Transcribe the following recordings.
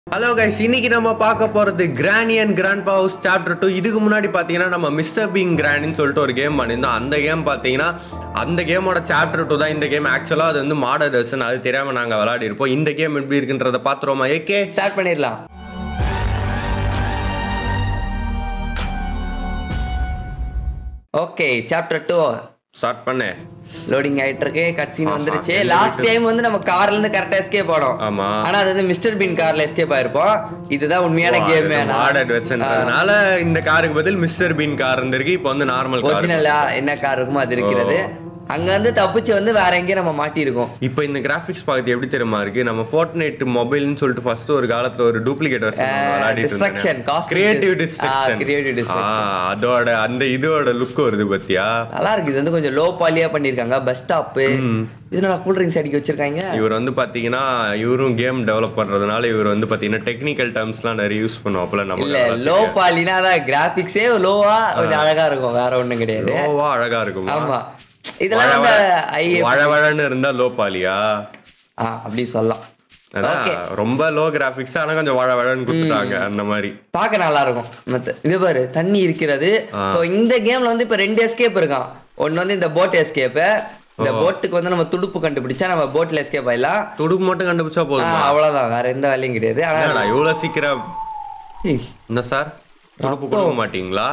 Hello guys இன்னைக்கு நம்ம பார்க்க போறது granny and grand house chapter two இதுக்கு முன்னாடி பார்த்தீங்கன்னா நம்ம மிஸ்டர் பீங் கிராண்டின்னு சொல்லிட்டு ஒரு கேம் பண்ணியிருந்தோம் அந்த கேம் பார்த்தீங்கன்னா அந்த கேமோட சாப்டர் டூ தான் இந்த கேம் ஆக்சுவலாக அது வந்து மாடர் வெர்ஷன் அது தெரியாம நாங்கள் விளையாடி இருப்போம் இந்த கேம் எப்படி இருக்குன்றத பார்த்துருவோமா ஏகே ஸ்டார்ட் பண்ணிடலாம் ஓகே சாப்டர் டூ ஸ்டார்ட் பண்ணேன் லோடிங் ஆயிட்டு இருக்கு கட் சீன் ஆஹா, வந்துருச்சு என்ன லாஸ்ட் டைம் வந்து நம்ம கார்ல இருந்து கரெக்டா எஸ்கேப் ஆனோம் ஆமா. ஆனா அது வந்து மிஸ்டர் பீன் கார்ல எஸ்கேப் ஆயிருப்போம் இதுதான் உண்மையான கேம் மாடர் வெர்ஷன்றதுனால இந்த காருக்கு பதில் மிஸ்டர் பீன் கார் இருந்திருக்கு இப்போ வந்து நார்மல் கார் ஒரிஜினலா என்ன கார் இருக்குமோ அது இருக்கிறது அங்க வந்து தப்பிச்சு வந்து வேற எங்கேயும் நம்ம மாட்டியிருக்கோம் இப்போ இந்த கிராஃபிக்ஸ் பார்க்கறது எப்படி தெரியுமா இருக்கு நம்ம ஃபோர்ட்நைட் மொபைல்னு சொல்லிட்டு ஃபர்ஸ்ட் ஒரு காலத்துல ஒரு டூப்ளிகேட் விளையாடிட்டு distraction, இருந்தேன் cosmic creative dis- ah, distraction creative distraction. அதோட அந்த இதோட லுக் வருது பத்தியா நல்லா இருக்கு இது வந்து கொஞ்சம் லோ பாலியா பண்ணிருக்காங்க பஸ் ஸ்டாப் இது நல்லா கூல் ட்ரிங்க்ஸ் அடிக்க வச்சிருக்காங்க இவர் வந்து பாத்தீங்கன்னா இவரும் கேம் டெவலப் பண்றதுனால இவர் வந்து பாத்தீங்கன்னா டெக்னிக்கல் டேர்ம்ஸ்லாம் நிறைய யூஸ் பண்ணுவாப்புல நம்ம இல்ல லோ பாலினா அதான் கிராபிக்ஸே லோவா கொஞ்சம் அழகா இருக்கும் வேற ஒண்ணும் கிடையாது லோவா அழகா இருக்கும் ஆமா இதெல்லாம் வந்து ஐ வழவழன்னு இருந்தா லோ பாலியா ஆ அப்படி சொல்லலாம் அதான் ஓகே ரொம்ப லோ கிராஃபிக்ஸ் ஆனா கொஞ்சம் வழவழன்னு கொடுத்துட்டாங்க அந்த மாதிரி பார்க்க நல்லா இருக்கும் மத்த இது பாரு தண்ணி இருக்கிறது சோ இந்த கேம்ல வந்து இப்ப ரெண்டு எஸ்கேப் இருக்கான் ஒன்னு வந்து இந்த போட் எஸ்கேப் இந்த போட்டுக்கு வந்து நம்ம துடுப்பு கண்டுபிடிச்சா நம்ம போட்ல எஸ்கேப் ஆயிடலாம் துடுப்பு மட்டும் கண்டுபிடிச்சா ஆ, போதும் அவ்வளவுதான் வேற எந்த வேலையும் கிடையாது ஆனா என்னடா இவ்வளவு சீக்கிரம் ஏய், என்ன சார் துடுப்பு கொடுக்க மாட்டீங்களா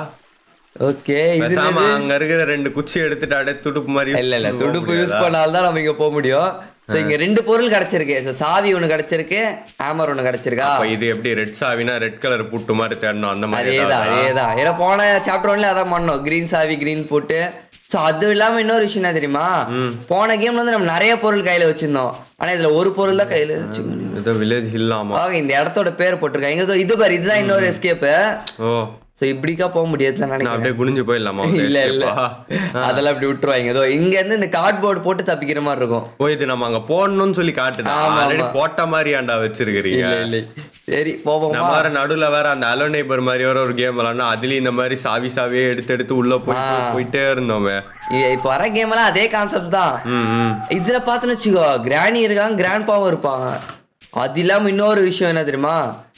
ஓகே இது பேசாம அங்க இருக்கிற ரெண்டு குச்சி எடுத்துட்டு அப்படியே துடுப்பு மாதிரி use இல்ல இல்ல பண்ண துடுப்பு யூஸ் முடியாதா? பண்ணால்தான் நம்ம இங்க போக முடியும் சோ இங்க ரெண்டு பொருள் கிடைச்சிருக்கு So, சாவி ஒண்ணு கிடைச்சிருக்கு ஹேமர் ஒண்ணு கிடைச்சிருக்கா அப்ப இது எப்படி ரெட் சாவினா ரெட் கலர் புட்டு மாதிரி தேடணும் அந்த மாதிரி அதேதான் ஏதாவதா? அதேதான் ஏன்னா போன சாப்டர் ஒன்ல அதான் பண்ணோம் கிரீன் சாவி கிரீன் போட்டு சோ அது இல்லாம இன்னொரு விஷயம் என்ன தெரியுமா போன கேம்ல வந்து நம்ம நிறைய பொருள் கையில வச்சிருந்தோம் ஆனா இதுல ஒரு பொருள் தான் கையில வச்சுக்கணும் ஏதோ வில்லேஜ் ஹில்லாமா ஆக இந்த இடத்தோட பேர் போட்டிருக்காங்க இங்க இது பாரு இதுதான் இன்னொரு எஸ்கேப் ஓ சோ இப்படிக்கா போக முடியாதுன்னு நான் நினைக்கிறேன் அப்படியே குனிஞ்சு போயிடலாமா வந்து இல்ல இல்ல escape ஆ? அதெல்லாம் அப்படி விட்டுருவாங்க ஏதோ இங்க இருந்து இந்த கார்ட்போர்டு போட்டு தப்பிக்கிற மாதிரி இருக்கும் ஓ இது நம்ம அங்க போடணும்னு சொல்லி காட்டுதா ஆமா, ஆல்ரெடி ஆமா. போட்ட மாதிரி ஆண்டா வச்சிருக்கிறீங்க இல்ல இல்ல சரி போவோமா நம்ம வேற நடுவுல வேற அந்த அலோ நeighbor மாதிரி வேற ஒரு கேம் விளாண்டா அதுலயும் இந்த மாதிரி சாவி சாவியே எடுத்து எடுத்து உள்ள போய் ஆ. போயிட்டே இருந்தோமே இ- இப்ப வர கேம் எல்லாம் அதே கான்செப்ட் தான் ம் ம் இதுல பாத்துன்னு வச்சுக்கோ கிராணி இருக்காங்க கிராண்ட் பாவும் இருப்பாங்க அது இல்லாம இன்னொரு விஷயம் என்ன தெரியுமா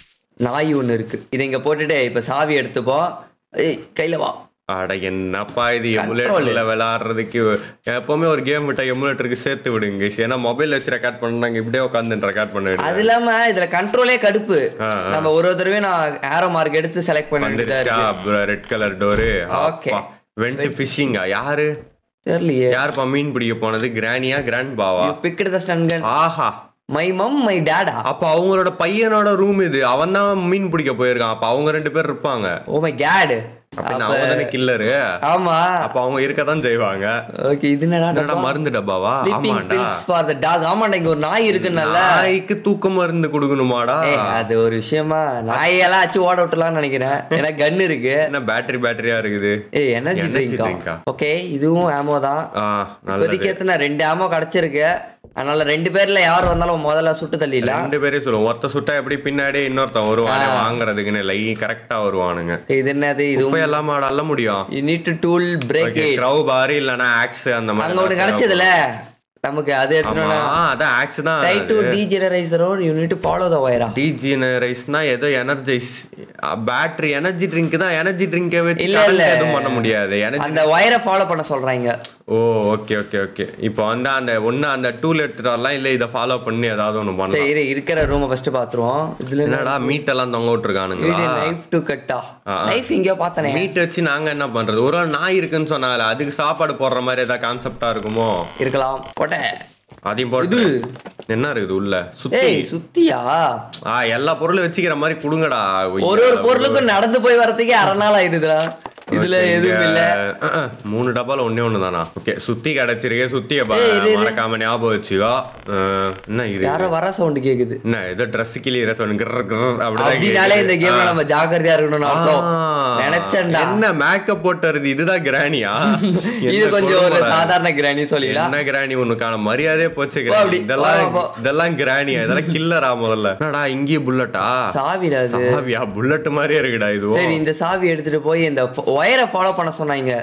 நாய் ஒண்ணு இருக்கு இதை இங்க போட்டுட்டு இப்ப சாவி எடுத்துப்போம் ஏய் கையில வா அட என்னப்பா இது எமுலேட்டர்ல விளையாடுறதுக்கு எப்பவுமே ஒரு கேம் விட்டா எமுலேட்டருக்கு சேர்த்து விடுங்க ஏன்னா மொபைல் வச்சு ரெக்கார்ட் பண்ணாங்க இப்படியே உட்காந்து ரெக்கார்ட் பண்ண அது இல்லாம இதுல கண்ட்ரோலே கடுப்பு நம்ம ஒரு ஒரு தடவையும் நான் ஏரோ மார்க் எடுத்து செலக்ட் பண்ண வேண்டியதா இருக்கு red colour door Okay. Went ஃபிஷிங்கா யாரு தெரியலையே யாருப்பா மீன் பிடிக்க போனது கிரானியா கிராண்ட் பாவா பிக்கெட் த ஸ்டன்கன் ஆஹா மை மம் மை டேடா அப்ப அவங்களோட பையனோட ரூம் இது அவன் தான் மீன் பிடிக்க போயிருக்கான் அப்ப அவங்க ரெண்டு பேர் இருப்பாங்க ஓ மை கேட் அப்ப அவங்க தானே கில்லரு ஆமா அப்ப அவங்க இருக்கதான் செய்வாங்க ஓகே இது என்னடா என்னடா மருந்து டப்பாவா ஸ்லீப்பிங் ஆமாண்டா பில்ஸ் ஃபார் த டாக் ஆமாண்டா இங்க ஒரு நாய் இருக்குன்னல்ல நாய்க்கு தூக்க மருந்து கொடுக்கணுமாடா ஏய், அது ஒரு விஷயமா நாயெல்லாம் அச்சு ஓட விட்டுலாம்னு நினைக்கிறேன் ஏன்னா கன் இருக்கு என்ன பேட்டரி பேட்டரியா இருக்குது ஏய் எனர்ஜி Energy ட்ரிங்கா drink-ஆ? ஓகே இதுவும் ஆமோ தான் ஆ நல்லது இப்போதைக்கு எத்தனை ரெண்டு ஆமோ கிடைச்சிருக்கு அதனால ரெண்டு பேர்ல யார் வந்தாலும் முதல்ல சுட்டு தள்ளிடலாம் ரெண்டு பேரே சொல்லுவோம் ஒருத்த சுட்டா எப்படி பின்னாடியே இன்னொருத்தன் வருவானே வாங்குறதுக்குன்னு லை கரெக்டா வருவானுங்க இது என்னது இது இப்ப எல்லாம் அள்ள முடியும் you need to tool break it crowbar இல்லனா ஆக்ஸ் அந்த மாதிரி அங்க ஒன்று கிடைச்சதுல நமக்கு அது ஆமா எடுத்துனா அதான் ஆக்ஸ் தான் try to degenerise the road you need to follow the ஒயரா டீஜெனரைஸ்னா ஏதோ எனர்ஜைஸ் பேட்டரி எனர்ஜி ட்ரிங்க் தான் எனர்ஜி ட்ரிங்கை வச்சு இல்ல, current இல்ல. எதுவும் பண்ண முடியாது எனர்ஜி அந்த ஒயரை ஃபாலோ பண்ண சொல்றாங்க ஓ ஓகே ஓகே ஓகே இப்போ வந்து அந்த ஒண்ணு அந்த டூல் எடுத்துட்டு வரலாம் இல்ல இதை ஃபாலோ பண்ணி ஏதாவது ஒண்ணு பண்ணலாம் சரி இரு, இருக்கிற ரூமை ஃபர்ஸ்ட் பாத்துருவோம் இதுல என்னடா மீட் எல்லாம் தொங்க விட்டுருக்கானுங்களா நைஃப் டு கட்டா நைஃப் எங்கேயோ பார்த்தனே மீட் வச்சு நாங்க என்ன பண்றது ஒரு நாள் நாய் இருக்குன்னு சொன்னாங்கல்ல அதுக்கு சாப்பாடு போடுற மாதிரி ஏதாவது கான்செப்டா இருக்குமோ இருக்கலாம் போட்ட அதையும் போட்டு என்ன இருக்குது உள்ள சுத்தி ஏய் சுத்தியா ஆ எல்லா பொருளும் வச்சுக்கிற மாதிரி குடுங்கடா ஒரு ஒரு பொருளுக்கும் நடந்து போய் வரதுக்கே அரை நாள் ஆயிடுதுடா இதுல Okay, எதுவும் இல்ல இங்க, அஹ், அஹ், மூணு டப்பால ஒண்ணே ஒண்ணு தானா ஓகே சுத்தி கிடைச்சிருக்கு சுத்திய பா- ஏய், இரு, இரு. மறக்காம ஞாபகம் வச்சுக்கோ அஹ், என்ன இது யாரோ வர சவுண்ட் கேக்குது என்ன ஏதோ ட்ரெஸ் கிளியற சொன்ன கிர கிர அப்படிதான் அப்படினாலே இந்த கேக்குது. கேம்ல நம்ம ஜாக்கிரதையா இருக்கணும்னு அர்த்தம் ஆ. நினைச்சேன்டா என்ன மேக்கப் போட்டு வருது இதுதான் கிராணியா இது கொஞ்சம் ஒரு சாதாரண கிராணி சொல்லிடலாம் என்ன கிராணி உனக்கான மரியாதையே போச்சு போ கிராணி அப்படி. இதெல்லாம் போ, போ. இதெல்லாம் கிராணியா இதெல்லாம் கில்லரா முதல்ல என்னடா இங்கேயும் புல்லட்டா சாவிடா அது சாவியா புல்லட் மாதிரியே இருக்குடா இதுவும் சரி இந்த சாவி எடுத்துட்டு போய் இந்த ஒயரை ஃபாலோ பண்ண சொன்னாங்க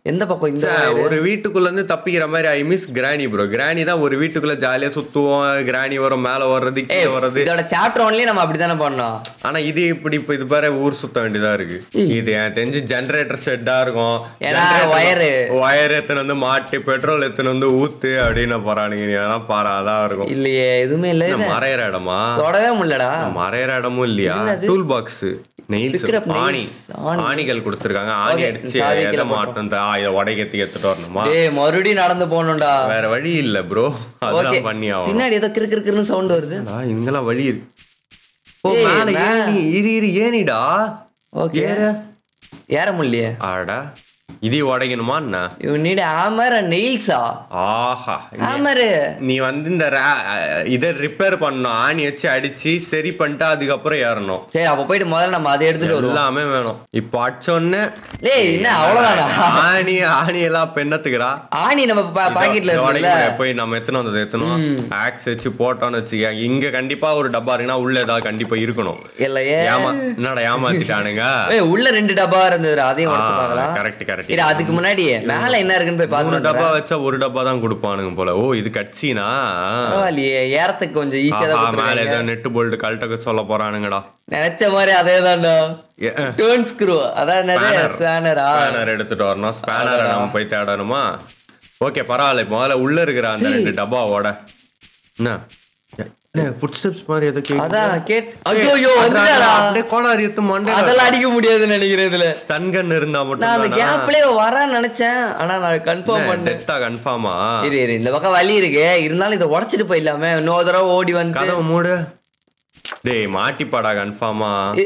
எந்த பக்கம் இந்த ச்சே, ஒரு வீட்டுக்குள்ள இருந்து தப்பிக்கிற மாதிரி ஐ மிஸ் கிராணி ப்ரோ கிராணி தான் ஒரு வீட்டுக்குள்ள ஜாலியா சுத்துவோம் கிராணி வரும் மேல வர்றது கீழே வர்றது இதோட சாப்டர் ஒன்லயே நம்ம அப்படித்தானே பண்ணோம் ஆனா இது இப்படி இப்ப இது பாரு ஊர் சுத்த வேண்டியதா இருக்கு இது எனக்கு தெரிஞ்சு ஜெனரேட்டர் ஷெட்டா இருக்கும் ஏன்னா wire. ஒயர் எத்தனை வந்து மாட்டு பெட்ரோல் எத்தனை வந்து ஊத்து அப்படின்னு போறானுங்க நீ அதெல்லாம் பாரு அதான் இருக்கும் இல்லையே எதுவுமே இல்ல என்ன மறையிற இடமா தொடவே முடியலடா மறையிற இடமும் இல்லையா tool box nails Pick up ஆணி nails, ஆணி. ஆணிகள் கொடுத்துருக்காங்க ஆணி Okay, அடிச்சு சாவி எதை கீழே மாட்டணும் தா- இதை உடைக்கிறதுக்கு எடுத்துட்டு வரணுமா டேய் மறுபடியும் நடந்து போகணும்டா வேற வழி இல்ல ப்ரோ ஓகே அதெல்லாம் பண்ணி ஆகணும் பின்னாடி ஏதோ கிறு கிறு கிறுன்னு சவுண்ட் வருது ஆ, இங்கெல்லாம் வழி இருக்கு ஓ ஏய், மேல மே- ஏணி இரு இரு ஏனிடா ஓகே ஏறு ஏற முடியலையே ஆடா இது உடைக்கணுமா என்ன யூ நீட் ஹேமர் அண்ட் நெயில்ஸா ஆஹா ஹேமர் நீ வந்து இந்த ரா- இதை ரிப்பேர் பண்ணணும் ஆணி வச்சு அடிச்சு சரி பண்ணிட்டு அதுக்கப்புறம் ஏறணும் சரி அப்ப போயிட்டு முதல்ல நம்ம அதை எடுத்துட்டு வருவோம் எல்லாமே வேணும் இப்போ அடிச்சோடனே டேய் என்ன அவ்வளவுதானா ஆணி ஆணி எல்லாம் பெண்ணத்துக்குறா ஆணி நம்ம பாக்கெட்ல இருக்குல்ல போய் நம்ம எத்தனை வந்தது எத்தனும் ஆக்ஸ் வச்சு போட்டோம்னு வச்சுக்க இங்க கண்டிப்பா ஒரு டப்பா இருக்குன்னா உள்ள ஏதாவது கண்டிப்பா இருக்கணும் இல்லையே ஏமா என்னடா ஏமாத்திட்டானுங்க ஏய் உள்ள ரெண்டு டப்பா இருந்தது அதையும் உடைச்சு பார்க்கலாம் கரெக்ட் கரெக்ட் இது அதுக்கு முன்னாடி மேல என்ன இருக்குன்னு போய் மூணு பாக்கணும் டப்பா வச்சா ஒரு டப்பா தான் கொடுப்பானுங்க போல ஓ இது கட்சினா பரவாயில்லையே ஏறத்துக்கு கொஞ்சம் ஈஸியா தான் மேல கொடுத்துருக்காங்க. ஏதோ நெட் போல்ட் கழட்டக்க சொல்ல போறானுங்கடா நினைச்ச மாதிரி அதே தான்டா டேர்ன் ஸ்க்ரூ அதான் என்னது ஸ்பேனரா ஸ்பேனர் எடுத்துட்டு வரணும் ஸ்பேனரை நம்ம போய் தேடணுமா ஓகே பரவாயில்ல இப்ப முதல்ல உள்ள இருக்கிற அந்த ரெண்டு டப்பாவோட என்ன ஃபுட் ஸ்டெப்ஸ் மாதிரி எதோ கேக்குது. அதான் கேட் ஏய், ஐயோ அட்ரா, வந்துடா அப்படியே கோளாறு எத்து மண்டை அதெல்லாம் அடிக்க முடியாதுன்னு நினைக்கிறேன் இதுல ஸ்டன் கன் இருந்தா நான் அந்த மட்டும் கேப்லயே வரான்னு நினைச்சேன் ஆனா நான் கன்ஃபார்ம் பண்ணேன் டெத்தா கன்ஃபார்மா இரு இரு இந்த பக்கம் வலி இருக்கு இருந்தாலும் இதை உடைச்சிட்டு போயிடலாமே இன்னொரு தடவை ஓடி வந்து கதவு மூடு டேய் மாட்டிப்பாடா கன்ஃபார்மா ஏ-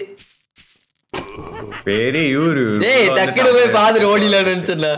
பெரிய இவரு டேய் டக்குனு போய் பாத்துட்டு ஓடிலான்னு நினைச்சேன்ல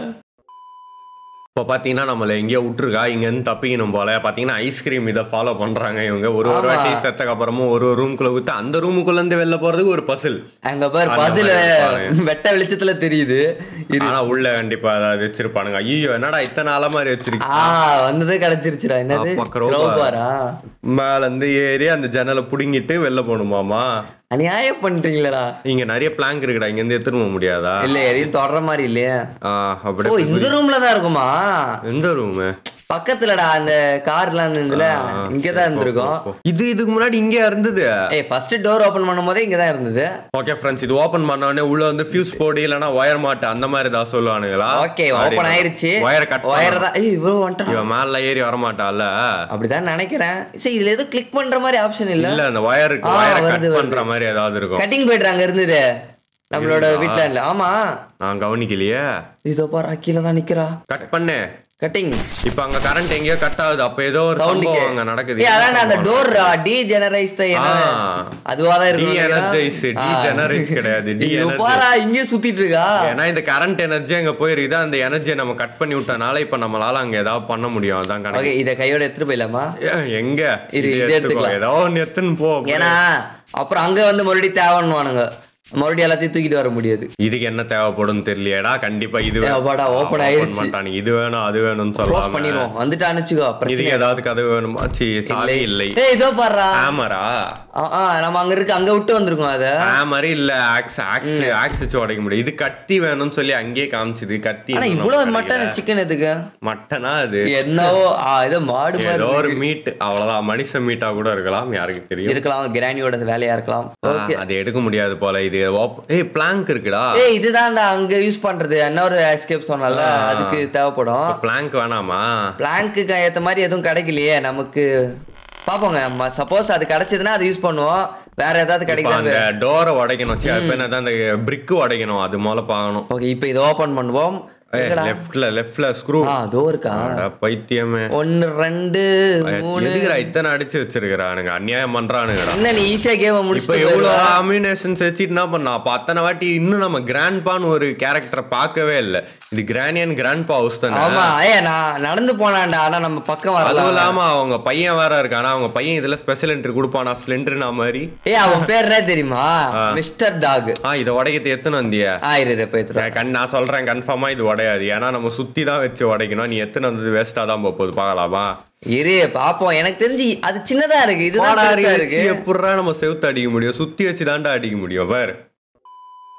இப்போ பார்த்தீங்கன்னா நம்மள எங்கேயோ விட்டுருக்கா இங்கேருந்து தப்பிக்கணும் போல பார்த்தீங்கன்னா ஐஸ்கிரீம் இதை ஃபாலோ பண்றாங்க இவங்க ஒரு ஒரு ஆமா. வாட்டி செத்தக்கு அப்புறமும் ஒரு ஒரு ரூம்குள்ள விட்டு அந்த ரூமுக்குள்ள இருந்து வெளில போறதுக்கு ஒரு பசில் அங்க பாரு அந்த பசில மாதிரி இருப்பாங்க. வெட்ட வெளிச்சத்துல தெரியுது இரு ஆனா உள்ள கண்டிப்பா ஏதாவது வச்சிருப்பானுங்க ஐயோ என்னடா இத்தனை அலை மாதிரி வச்சிருக்கு ஆ வந்ததே கிடைச்சிருச்சுடா என்னது அப்பா, crowbar. க்ரோபாரா மேல இருந்து ஏறி அந்த ஜன்னலை புடுங்கிட்டு வெளில போகணுமாமா அநியாயம் பண்றீங்களடா இங்க நிறைய பிளாங்க் இருக்குடா இங்க இருந்து எடுத்துட்டு போக முடியாதா இல்ல எதையும் தொடர மாதிரி இல்லையா ஆ, ஓ அப்படியே இந்த ரூம்ல தான் இருக்குமா எந்த ரூமு பக்கத்துலடா அந்த கார்லாம் இருந்ததுல இங்கதான் இருந்திருக்கும் இது இதுக்கு முன்னாடி இங்க இருந்தது ஏய் ஃபர்ஸ்ட் டோர் ஓபன் பண்ணும்போதே இங்கதான் இருந்தது ஓகே ஃப்ரெண்ட்ஸ் இது ஓபன் பண்ண உடனே உள்ள வந்து ஃபியூஸ் போடு இல்லனா ஒயர் மாட்டு அந்த மாதிரி தான் சொல்லுவானுங்களா ஓகே ஓபன் ஆயிருச்சு ஒயரை கட் ஒயர் தான் ஏய் இவ்வளவு வந்துட்டான் இவன் மேல ஏறி வர மாட்டான்ல அப்படிதான் நினைக்கிறேன் சரி இதுல எதுவும் கிளிக் பண்ற மாதிரி ஆப்ஷன் இல்ல இல்ல அந்த ஒயருக்கு ஆ, ஒயரை வருது, கட் பண்ற மாதிரி ஏதாவது இருக்கும் கட்டிங் போயிட்டு அங்க இருந்தது நம்மளோட வீட்ல இல்ல ஆமா நான் கவனிக்கலையே இதோ பாரு கீழே தான் நிக்கிறா கட் பண்ணு கட்டிங் இப்ப அங்க கரண்ட் எங்கேயோ கட் ஆகுது அப்ப ஏதோ ஒரு சவுண்ட் சம்பவம் அங்க நடக்குது ஏய் அதான் அந்த டோர் டி ஜெனரைஸ் தான் என்ன ஆ. அதுவா தான் இருக்கும் De-energize, நினைக்கிறேன். ஆ. de-generate கிடையாது, இது de-energize. பாரா இங்கே சுத்திட்டு இருக்கா ஏன்னா இந்த கரண்ட் எனர்ஜி அங்க போயிருக்குது அந்த எனர்ஜியை நம்ம கட் பண்ணி விட்டனால இப்ப நம்மளால அங்க ஏதாவது பண்ண முடியும் அதான் கணக்கு ஓகே இத கையோட எடுத்துட்டு போயிடலாமா ஏ, எங்க இரு, இது இதை எடுத்துக்கோ. எடுத்துக்கலாம். ஏதோ ஒன்னு எடுத்துன்னு போ ஏன்னா அப்புறம் அங்க வந்து மறுபடியும் தேவைன்னுவானுங்க மறுபடியும் எல்லாத்தையும் தூக்கிட்டு வர முடியாது இதுக்கு என்ன தேவைப்படும் தெரியலையேடா கண்டிப்பா இது ஏ, அப்பாடா, open ஆயிருச்சு. பண்ணிட்டானுங்க இது வேணும் அது வேணும்னு க்ளோஸ் சொல்லலாம் பண்ணிடுவோம் வந்துட்டு அனுச்சுக்கோ பிரச்சனை இதுக்கு ஏதாவது கதவு வேணுமா சி சாவி இல்லை ஏய் இதோ பாருடா ஹேமரா ஆ, ஆ, நம்ம அங்க இருக்கு அங்க விட்டு வந்திருக்கோம் அத ஹேமர் இல்ல ஆக்ஸ் ஆக்ஸ் ஆக்ஸ் வச்சு உடைக்க முடியும் இது கத்தி வேணும்னு சொல்லி அங்கேயே காமிச்சுது கத்தி ஆனா இன்னும் இவ்வளவு நமக்கு மட்டன் கிடைக்கல. சிக்கன் எதுக்கு மட்டனா அது என்னவோ ஆ, ஏதோ மாடு மாதிரி ஏதோ ஒரு மீட் அவ்வளவுதான் மனுஷ மீட்டா கூட இருக்கலாம் யாருக்கு தெரியும் இருக்கலாம் கிராணியோட வேலையா இருக்கலாம் ஓகே ஆ, அது எடுக்க முடியாது போல இது op- ஏய் பிளாங்க் இருக்குடா ஏய் இதுதான்டா அங்க யூஸ் பண்றது இன்னொரு எஸ்கேப் சொன்னல அதுக்கு தேவைப்படும் பிளாங்க் வேணாமா பிளாங்க்கு ஏத்த மாதிரி எதுவும் கிடைக்கலையே நமக்கு பாப்போங்க சப்போஸ் அது கிடைச்சதுன்னா அது யூஸ் பண்ணுவோம் வேற ஏதாவது இப்ப கிடைக்குதா அந்த டோரை உடைக்கணும் சரி அப்ப என்னதான் அந்த பிரிக்கு உடைக்கணும் அது மூல பார்க்கணும் ஓகே இப்போ இதை ஓபன் பண்ணுவோம் எங்கடா? லெஃப்ட்ல லெஃப்ட்ல ஸ்க்ரூ ஆ அதோ இருக்கா பைத்தியமே ஒன்னு ரெண்டு மூணு எதுக்குடா இத்தனை அடிச்சு வச்சிருக்கிறானுங்க அநியாயம் பண்றானுங்கடா என்ன நீ ஈஸியா கேம இப்ப முடிச்சுட்டு எவ்வளவு போயிடுவ. அம்யூனேஷன்ஸ் வச்சுட்டு என்ன பண்ணா அப்ப அத்தனை வாட்டி இன்னும் நம்ம கிராண்ட்பான்னு ஒரு கேரக்டர் பார்க்கவே இல்ல இது கிராண்டியன் கிராண்ட்பா ஹவுஸ் தானே ஆமா ஏ நான் நடந்து போனான்டா ஆனா நம்ம பக்கம் வரல அதுவும் இல்லாம அவங்க பையன் வேற இருக்கானா அவங்க பையன் இதுல ஸ்பெஷல் என்ட்ரி கொடுப்பானா ஸ்லெண்டர்னா மாதிரி ஏ அவன் பேர் என்ன தெரியுமா மிஸ்டர் டாக் ஆ இதை உடைக்கிறது எத்தனை வந்தியா ஆயிரம் போய் கண் நான் சொல்றேன் கன்ஃபார்மா இது உடையாது ஏன்னா நம்ம சுத்தி தான் வச்சு உடைக்கணும் நீ எத்தனை வந்தது வேஸ்டா தான் போக போகுது பார்க்கலாமா இரு பாப்போம் எனக்கு தெரிஞ்சு அது சின்னதா இருக்கு இதுதான் கோடாரி பெருசா வச்சு இருக்கு எப்படிடா நம்ம செவுத்து அடிக்க முடியும் சுத்தி வச்சு தான்டா அடிக்க முடியும் பாரு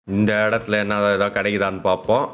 இந்த இடத்துல என்ன ஏதோ கிடைக்குதான்னு பார்ப்போம்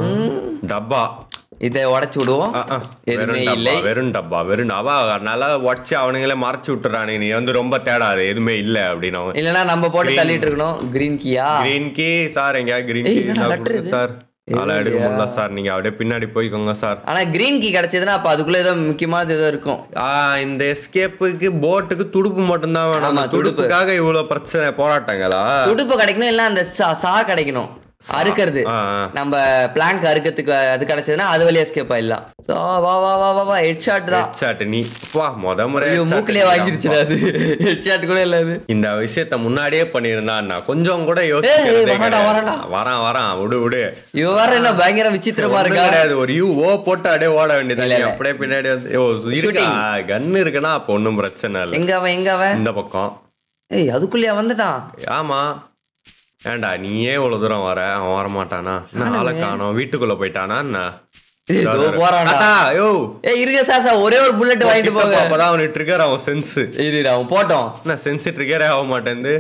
டப்பா இதை உடைச்சு விடுவோம் ஆ, ஆ. எதுவுமே வெறும் இல்லை டப்பா வெறும் டப்பா வெறும் டப்பா நல்லா உடச்சு அவனுங்களே மறைச்சு விட்டுறானுங்க நீ வந்து ரொம்ப தேடாது எதுவுமே இல்ல அப்படின்னு அவன் இல்லனா நம்ம போட்டு Green. தள்ளிட்டு இருக்கணும் கிரீன் கீயா கிரீன் கீ சார் எங்க கிரீன் ஏய், கீ என்னடா letter இது? சார் அதெல்லாம் எடுக்க முடியல சார் நீங்க அப்படியே பின்னாடி போய்க்கோங்க சார் ஆனா கிரீன் கீ கிடைச்சதுன்னா அப்ப அதுக்குள்ள ஏதோ முக்கியமானது ஏதோ இருக்கும் ஆ, இந்த எஸ்கேப்புக்கு போட்டுக்கு துடுப்பு மட்டும்தான் வேணும் ஆமா, அந்த துடுப்பு. துடுப்புக்காக இவ்வளவு பிரச்சனை போராட்டங்களா துடுப்பு கிடைக்கணும் இல்ல அந்த சா சா கிடைக்கணும் அறுக்கிறது ஆ, ஆ. நம்ம பிளாங்க் அறுக்கிறதுக்கு அது கிடைச்சதுன்னா அது வழியா எஸ்கேப் ஆயிடலாம் So, வா வா வா வா வா ஹெட் ஷாட் தான் ஹெட்ஷாட் நீ வா முத முறை ஐயோ headshot மூக்கிலே அடிக்கிறான். வாங்கிருச்சு அது ஹெட் ஷாட் கூட இல்ல அது இந்த விஷயத்த முன்னாடியே பண்ணிருந்தான் கொஞ்சம் கூட ஏய், யோசிக்கிறதே வரான்டா, கிடையாது. வரான்டா. வரான் வரான் விடு விடு இவ வேற என்ன பயங்கர விசித்திரமா ஒண்ணும் இருக்கா கிடையாது ஒரு யூ ஓ போட்டு அப்படியே ஓட வேண்டியது இல்ல, இல்ல. அப்படியே பின்னாடி வந்து ஓ இருக்கா கன் இருக்குன்னா அப்ப ஒண்ணும் பிரச்சனை இல்ல எங்க அவன் எங்க அவன் இந்த பக்கம் ஏய் அதுக்குள்ளேயா வந்துட்டான் ஆமா ஏன்டா நீயே இவ்வளவு தூரம் வர அவன் வர மாட்டானா என்ன ஆளை காணோம் வீட்டுக்குள்ள போயிட்டானா என்ன ஏய், இதோ போறான்டா. தாத்தா, யோ ஏய் இருங்க சாசா ஒரே ஒரு புல்லட் வாங்கிட்டு கிட்ட போ, போங்க அப்பதான் அவனுக்கு ட்ரிகர் அவன் சென்ஸ் இரு இரு, அவன் போட்டோம் என்ன சென்ஸ் ட்ரிகரே ஆக மாட்டேங்குது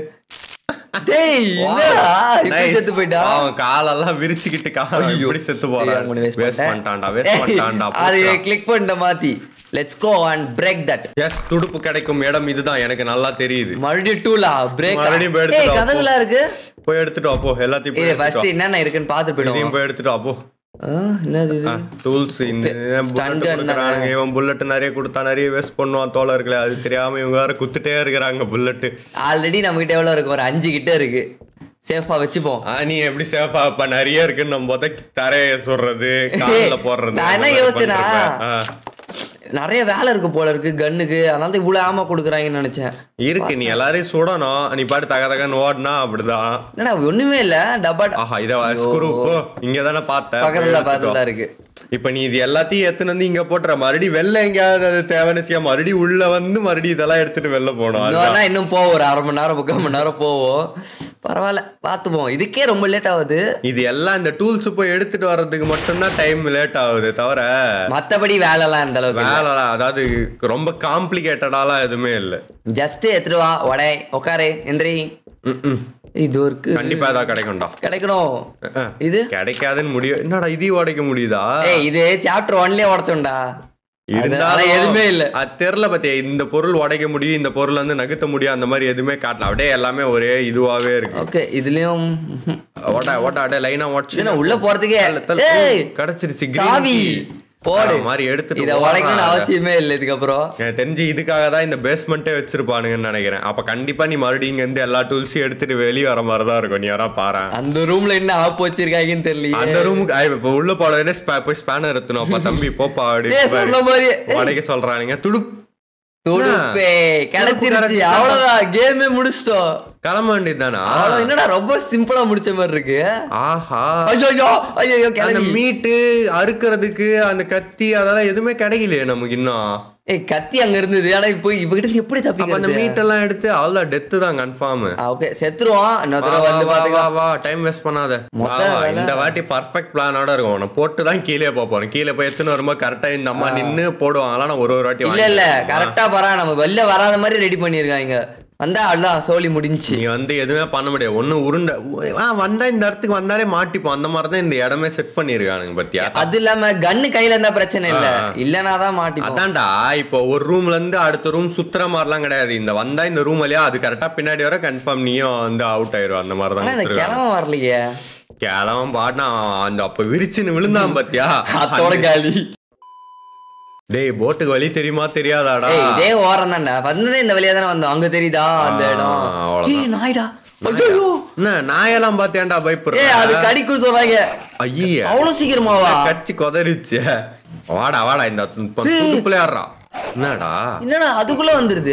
டேய் என்னடா இப்படி Nice. செத்து போயிட்டா அவன் காலெல்லாம் விரிச்சுக்கிட்டு காலம் இப்படி செத்து ஏய், போறான் அவனை waste வேஸ்ட் பண்ணிட்டேன். பண்ணிட்டான்டா வேஸ்ட் பண்ணிட்டான்டா அது கிளிக் பண்ணிட்ட மாத்தி let's go and break that எஸ் துடுப்பு கிடைக்கும் இடம் இதுதான் எனக்கு நல்லா தெரியுது மறுபடியும் டூலா பிரேக் மறுபடியும் போய் ஏய் எடுத்துட்டு வா, கதவுலாம் இருக்கு போய் எடுத்துட்டு வா போ எல்லாத்தையும் போய் ஏய் எடுத்துட்டு ஃபர்ஸ்ட் வா. என்னென்ன இருக்குன்னு பார்த்து இதையும் போயிடுவோம் போய் எடுத்துட்டு வா போ ஆ, என்னது இது டூல்ஸ் இந்த Stunt புல்லட் கொடுக்குறாங்க இவன் புல்லட் நிறைய கொடுத்தா நிறைய வேஸ்ட் பண்ணுவான் தோழர்களே அது தெரியாம இவங்க வேற குத்துட்டே இருக்கிறாங்க புல்லட் ஆல்ரெடி நம்ம கிட்ட எவ்வளவு இருக்கு ஒரு அஞ்சு கிட்ட இருக்கு சேஃபா வச்சுப்போம் ஆ நீ எப்படி சேஃபா இப்ப நிறைய இருக்குன்னு நம்ம போத தரைய சொல்றது கால்ல போடுறது நான் என்ன அந்த மாதிரி யோசிச்சேனா? பண்றப்ப. ஆ. நிறைய வேலை இருக்கு போல இருக்கு கன்னுக்கு அதனால தான் இவ்வளவு ஆமா கொடுக்குறாங்கன்னு நினைச்சேன் இருக்கு நீ எல்லாரையும் சுடணும் நீ பாட்டு தக தகன்னு ஓடினா அப்படிதான் என்னடா ஒண்ணுமே இல்ல டப்பா ஆஹா இத ஸ்குரு போ இங்க தானே பார்த்த பக்கத்துல போய் பார்த்து எடுத்துக்கோ. தான் இருக்கு இப்ப நீ இது எல்லாத்தையும் எடுத்துன்னு வந்து இங்க போட்டுற மறுபடியும் வெளில எங்கேயாவது அது தேவைன்னு வச்சுக்க மறுபடியும் உள்ள வந்து மறுபடியும் இதெல்லாம் எடுத்துட்டு வெளில போகணும் அதுதான். இன்னும் இன்னும் போவோம் ஒரு அரை மணி நேரம் முக்கால் மணி நேரம் போவோம் பரவாயில்ல பார்த்துப்போம் இதுக்கே ரொம்ப லேட் ஆகுது இது எல்லாம் இந்த டூல்ஸ் போய் எடுத்துட்டு வர்றதுக்கு மட்டும்தான் டைம் லேட் ஆகுது தவிர மத்தபடி வேலைலாம் இந்த அளவுக்கு வேலை அதாவது ரொம்ப காம்ப்ளிகேட்டடாலாம் எதுவுமே இல்ல ஜஸ்ட் எடுத்துட்டு வா உடை உட்காரு எந்திரி ம்ம். இது இருக்கு கண்டிப்பா ஏதாவது கிடைக்கும்டா கிடைக்கணும் அஹ். இது கிடைக்காதுன்னு முடியும் என்னடா இதையும் உடைக்க முடியுதா ஏய் இது சாப்டர் ஒன்லயே உடச்சோம்டா இருந்தாலும் எதுவுமே இல்ல அது தெரியல பத்தியா இந்த பொருள் உடைக்க முடியும் இந்த பொருள் வந்து நகர்த்த முடியும் அந்த மாதிரி எதுவுமே காட்டல அப்படியே எல்லாமே ஒரே இதுவாவே இருக்கு ஓகே இதுலயும் ஓட்ட ஓட்ட அப்படியே லைனா உடச்சு என்ன உள்ள போறதுக்கே தள்ளு, தள்ளு. ஏய் கிடைச்சிருச்சு green சாவி key. போடு அந்த மாதிரி எடுத்துட்டு இத போறான் உடைக்கணும்னு அதை. அவசியமே இல்லை இதுக்கப்புறம் எனக்கு தெரிஞ்சு இதுக்காக தான் இந்த பேஸ்மெண்ட்டே வச்சிருப்பானுங்கன்னு நினைக்கிறேன் அப்ப கண்டிப்பா நீ மறுபடியும் இங்க இருந்து எல்லா டூல்ஸையும் எடுத்துட்டு வெளியே வர மாதிரி தான் இருக்கும் நீ யாரா பாரு அந்த ரூம்ல என்ன ஆப் வச்சிருக்காங்கன்னு தெரியல அந்த ரூமுக்கு இப்ப உள்ள போனதுனே போய் ஸ்பேனர் எடுத்தணும் அப்பா தம்பி போப்பா ஏய் சொன்ன அப்படி மாதிரி உடைக்க சொல்றானுங்க துடுப் துடுப்பே கிடைச்சிருச்சு கிடைச்சிருச்சு. அவ்வளவுதான் கேமே முடிச்சிட்டோம் கிளம்ப வேண்டியதுதானா அவ்வளவு என்னடா ரொம்ப சிம்பிளா முடிச்ச மாதிரி இருக்கு ஆஹா ஐயோ ஐயோ அந்த கிளம்பி மீட்டு அறுக்கிறதுக்கு அந்த கத்தி அதெல்லாம் எதுவுமே கிடைக்கலையே நமக்கு இன்னும் ஏய் கத்தி அங்க இருந்தது ஆனா இப்போ இவகிட்ட எப்படி அப்ப அந்த தப்பிக்கிறது மீட் எல்லாம் எடுத்து அவ்வளவு டெத்து தான் கன்ஃபார்ம் ஓகே செத்துருவோம் இன்னொரு தடவை வந்து பாத்துக்கலாம் வா டைம் வேஸ்ட் பண்ணாத வா, மொத்த வா. வேலை. இந்த வாட்டி பர்ஃபெக்ட் பிளானோட இருக்கும் உன்னை போட்டு தான் கீழே போக போறேன் கீழே போய் எத்தனை வரும்போது கரெக்டா இந்த அம்மா நின்னு போடுவாங்களா நான் ஒரு ஒரு வாட்டி இல்ல இல்ல வாங்கிக்கிறேன். கரெக்டா பரா நம்ம வெளில வராத மாதிரி ரெடி பண்ணிருக்காங்க வந்தா அதான் சோலி முடிஞ்சுச்சு நீ வந்து எதுவுமே பண்ண முடியாது ஒண்ணு உருண்டை ஆ வந்தா இந்த இடத்துக்கு வந்தாலே மாட்டிப்போம் அந்த மாதிரி தான் இந்த இடமே செட் பண்ணிருக்கானுங்க பத்தியா அது இல்லாம கன்னு கையில இருந்தா பிரச்சனை இல்ல இல்லனா தான் மாட்டிப்போம் அதான்டா இப்போ ஒரு ரூம்ல இருந்து அடுத்த ரூம் சுத்துற மாதிரிலாம் கிடையாது இந்த வந்தா இந்த ரூம் வழியா அது கரெக்டா பின்னாடி வர கன்ஃபார்ம் நீயும் வந்து அவுட் ஆயிரும் அந்த மாதிரி ஆனா இந்த தான் கிழமை வரலையே கேளவன் பாட்னா அந்த அப்ப விரிச்சுன்னு விழுந்தான் பாத்தியா அத்தோட காலி டேய் போட்டுக்கு வழி தெரியுமா தெரியாதாடா ஏய் இதே ஓரம் தான்டா வந்ததே இந்த வழியா தானே வந்தோம் அங்க தெரியுதா அந்த ஆ, இடம் அவ்வளவுதான். ஏய் நாய்டா ஐயோ என்ன நாயெல்லாம் பாத்தியாண்டா ஏய் அது பயப்படுற கடிக்கும் சொல்றாங்க ஐய அவ்வளவு சீக்கிரமாவா கச்சி கொதறிச்சு வாடா வாடா இந்த துடுப்புல ஆடுறா என்னடா என்னடா அதுக்குள்ள வந்துருது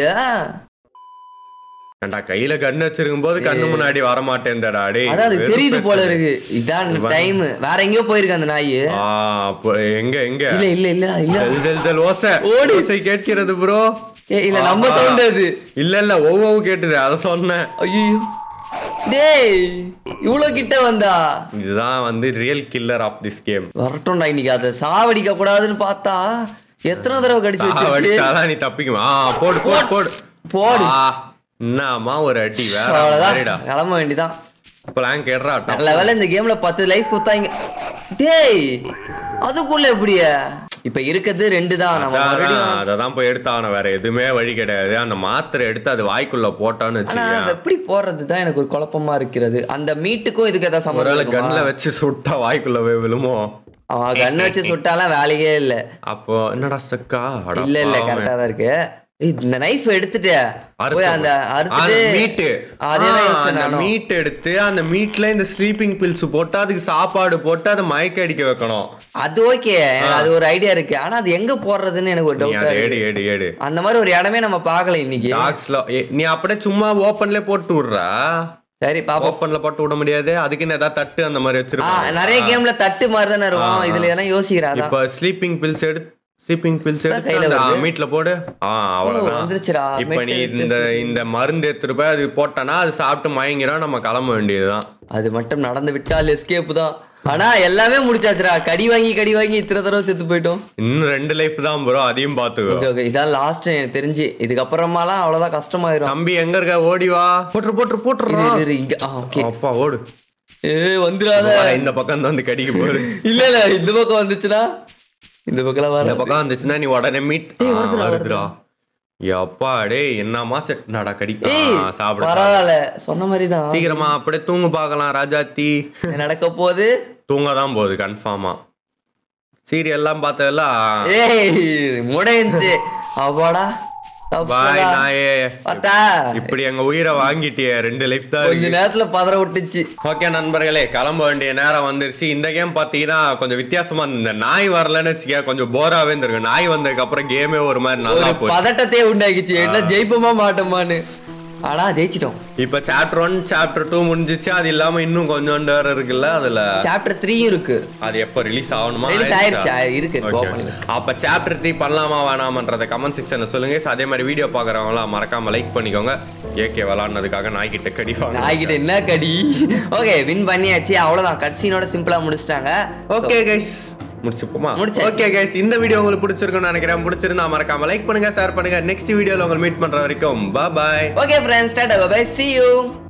ஏன்டா கையில கண்ணு வச்சிருக்கும் போது கண்ணு முன்னாடி வர மாட்டேன்டா டேய் அதான் அது தெரியுது வெறுப்பேத்துது. போல இருக்கு இதான் டைம் வேற எங்கேயோ போயிருக்கு அந்த நாய் ஆ அப்போ எங்க எங்க இல்ல இல்ல இல்லடா இல்ல ஜல் ஜல் ஜல் ஓசை ஓடு. ஓசை கேட்கிறது ப்ரோ ஏய், இல்ல நம்ம சவுண்ட் அது இல்ல இல்ல ஒவ்வொரு கேட்டுது அத சொன்னேன் ஐயோ டேய் இவ்வளவு கிட்ட வந்தா இதுதான் வந்து real killer of this game வரட்டும்டா இன்னைக்கு அதை சாவடிக்க கூடாதுன்னு பார்த்தா எத்தனை தடவை கடிச்சு வச்சிருச்சு வடிச்சாதான் நீ தப்பிக்குமா ஆ, போடு போடு போடு போடு. ஆ, என்னம்மா ஒரு அடி வேற அவ்வளவுதான் மாதிரிடா. கிளம்ப வேண்டிதான் பிளாங்க் எடுறா நல்ல வேளை இந்த கேம்ல பத்து லைஃப் குத்தாங்க டேய் அதுக்குள்ள எப்படியா இப்ப இருக்கிறது ரெண்டு தான் நம்ம மறுபடியும் அததான் போய் எடுத்தாகணும் வேற எதுவுமே வழி கிடையாது அந்த மாத்திரை எடுத்து அது வாய்க்குள்ள போட்டான்னு ஆனா வச்சுக்கேன் அதை எப்படி போடுறது தான் எனக்கு ஒரு குழப்பமா இருக்கிறது அந்த மீட்டுக்கும் இதுக்கு ஏதாவது சம்மந்தம் ஒருவேளை இருக்குமா? கண்ணில் வச்சு சுட்டா வாய்க்குள்ள போய் விழுமோ அவன் கண்ணு வச்சு சுட்டாலாம் வேலையே இல்ல அப்போ என்னடா சக்கா இல்ல இல்ல கரெக்டா தான் இருக்கு ஏய், இந்த நைஃப் எடுத்துட்டு போய் அந்த அறுத்துட்டு மீட்டு அதேதான் யோசிச்சேன் அந்த நானும். மீட் எடுத்து அந்த மீட்ல இந்த ஸ்லீப்பிங் பில்ஸ் போட்டு அதுக்கு சாப்பாடு போட்டு அதை மயக்க அடிக்க வைக்கணும் அது ஓகே அது ஒரு ஐடியா இருக்கு ஆனா அது எங்க போடுறதுன்னு எனக்கு ஒரு நீ டவுட் அதை எடு எடு எடு அந்த மாதிரி ஒரு இடமே நம்ம பார்க்கல இன்னைக்கு டாக்ஸ்ல நீ அப்படியே சும்மா ஓப்பன்ல போட்டு விடுறா சரி பாப்போம் ஓப்பன்ல போட்டு விட முடியாது அதுக்குன்னு ஏதாவது தட்டு அந்த மாதிரி ஆ, வச்சிருப்பாங்க நிறைய கேம்ல தட்டு மாதிரி தானே இருக்கும் இதுல எல்லாம் யோசிக்கிறான் இப்ப ஸ்லீப்பிங் பில்ஸ் எடுத்து ஸ்லீப்பிங் பில்ஸ் எடுத்து கையில அந்த வருது. மீட்ல போடு ஆ அவ்வளவுதான் வந்துருச்சுடா இப்ப நீ இந்த இந்த மருந்து எடுத்துட்டு போய் அது போட்டனா அது சாப்பிட்டு மயங்கிறோம் நம்ம கிளம்ப வேண்டியதுதான் அது மட்டும் நடந்து விட்டால் எஸ்கேப் தான் ஆனா எல்லாமே முடிச்சாச்சுடா கடி வாங்கி கடி வாங்கி இத்தனை தடவை செத்து போயிட்டோம் இன்னும் ரெண்டு லைஃப் தான் ப்ரோ அதையும் பாத்துக்கோ ஓகே ஓகே இதான் லாஸ்ட் எனக்கு தெரிஞ்சு இதுக்கப்புறமாலாம் அவ்வளவுதான் கஷ்டமாயிரும் தம்பி எங்க இருக்க ஓடி வா போட்டு போட்டு போட்டுறா இரு, இரு, இங்க ஆ ஓகே அப்பா ஓடு ஏ வந்துடாத வர, இந்த பக்கம் தான் வந்து கடிக்க போகுது இல்ல இல்ல இந்த பக்கம் வந்துச்சுன்னா இந்த பக்கம் வர இந்த பக்கம் வந்துச்சுன்னா நீ உடனே மீட் வருதுடா எப்பா டேய் என்னமா செட் நடா கடிக்க ஏய் சாப்பிட பரவாயில்ல சொன்ன மாதிரி தான் சீக்கிரமா அப்படியே தூங்கு பார்க்கலாம் ராஜாத்தி நடக்க போகுது தூங்க தான் போகுது கன்ஃபார்மா சீரியல்லாம் பார்த்ததெல்லாம் ஏய் முடைஞ்சி அப்பாடா பாய் நாயே பார்த்தா இப்படி எங்க உயிரை வாங்கிட்டியே ரெண்டு லைஃப் தான் கொஞ்ச இருக்கு நேரத்துல பதற விட்டுச்சு ஓகே நண்பர்களே கிளம்ப வேண்டிய நேரம் வந்துருச்சு இந்த கேம் பாத்தீங்கன்னா கொஞ்சம் வித்தியாசமா இந்த நாய் வரலன்னு வச்சுக்க கொஞ்சம் போராவே இருந்திருக்கு நாய் வந்ததுக்கு அப்புறம் கேமே ஒரு மாதிரி நல்லா ஒரு போச்சு பதட்டத்தையே உண்டாக்கிச்சு என்ன ஜெயிப்போமா மாட்டோமான்னு ஆனா ஜெயிச்சிட்டோம் இப்ப சாப்டர் ஒன் சாப்டர் டூ முடிஞ்சிச்சு அது இல்லாம இன்னும் கொஞ்சோண்டு வேற இருக்குல்ல அதுல சாப்டர் த்ரீயும் இருக்கு அது எப்ப ரிலீஸ் ஆகணுமா Release ஆயிருச்சு, ஆயிருச்சா? இருக்கு, Okay. open இருக்கு. அப்ப சாப்டர் த்ரீ பண்ணலாமா வேணாமன்றத கமெண்ட் செக்ஷன்ல சொல்லுங்க So, அதே மாதிரி வீடியோ பாக்குறவங்களாம் மறக்காம லைக் பண்ணிக்கோங்க ஏகே விளாடுனதுக்காக நாய்கிட்ட கடிவாங்க நாய்கிட்ட என்ன கடி ஓகே வின் பண்ணியாச்சு அவ்வளவுதான் கட்சினோட சிம்பிளா முடிச்சிட்டாங்க ஓகே கைஸ் முடிச்சுப்போமா முடிச்சாச்சு. ஓகே கைஸ் இந்த வீடியோ உங்களுக்கு பிடிச்சிருக்கும்னு நினைக்கிறேன் பிடிச்சிருந்தா மறக்காம லைக் பண்ணுங்க ஷேர் பண்ணுங்க நெக்ஸ்ட் வீடியோல உங்களை மீட் பண்ற வரைக்கும் bye okay friends tata bye see you